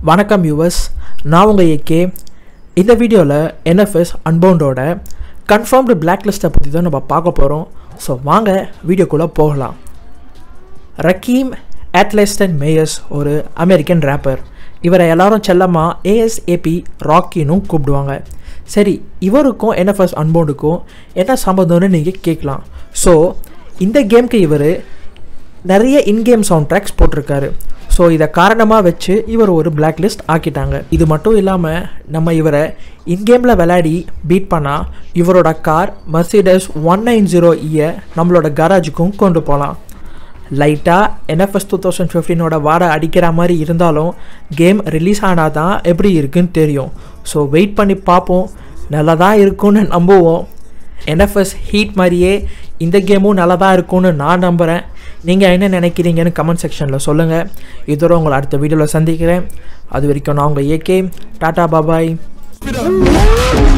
வணக்கம் யூவர்ஸ் நான் உங்கள் ஏகே இந்த வீடியோவில் என்எஃப்எஸ் அன்பவுண்டோட கன்ஃபார்ம்டு பிளாக் லிஸ்ட்டை பற்றி தான் நம்ம பார்க்க போகிறோம் ஸோ வாங்க வீடியோக்குள்ளே போகலாம் ரக்கீம் அட்லெஸ்டன் மேயர்ஸ் ஒரு அமெரிக்கன் ரேப்பர் இவரை எல்லாரும் செல்லமாக ஏஎஸ்ஏபி ராக்கினும் கூப்பிடுவாங்க சரி இவருக்கும் என்எஃப்எஸ் அன்பவுண்டுக்கும் என்ன சம்மந்தம்னு நீங்கள் கேட்கலாம் ஸோ இந்த கேம்க்கு இவர் நிறைய இன்கேம் சவுண்ட் ட்ராக்ஸ் போட்டிருக்காரு ஸோ இதை காரணமாக வச்சு இவர் ஒரு பிளாக் லிஸ்ட் ஆக்கிட்டாங்க இது மட்டும் இல்லாமல் நம்ம இவரை இன்கேமில் விளையாடி பீட் பண்ணால் இவரோட car Mercedes one nine zero இயை நம்மளோட கராஜுக்கும் கொண்டு போகலாம் லைட்டாக என்எஃப்எஸ் டூ தௌசண்ட் ஃபிஃப்டீனோட வாடை அடிக்கிற மாதிரி இருந்தாலும் கேம் ரிலீஸ் ஆனால் தான் எப்படி இருக்குன்னு தெரியும் ஸோ வெயிட் பண்ணி பார்ப்போம் நல்லா தான் இருக்கும்னு நம்புவோம் என்எஃப்எஸ் ஹீட் மாதிரியே இந்த கேமும் நல்லா தான் இருக்கும்னு நான் நம்புகிறேன் நீங்கள் என்ன நினைக்கிறீங்கன்னு கமெண்ட் செக்ஷனில் சொல்லுங்கள் இதோட உங்களை அடுத்த வீடியோவில் சந்திக்கிறேன் அது வரைக்கும் நான் உங்கள் ஏகே டாடா பாபாய்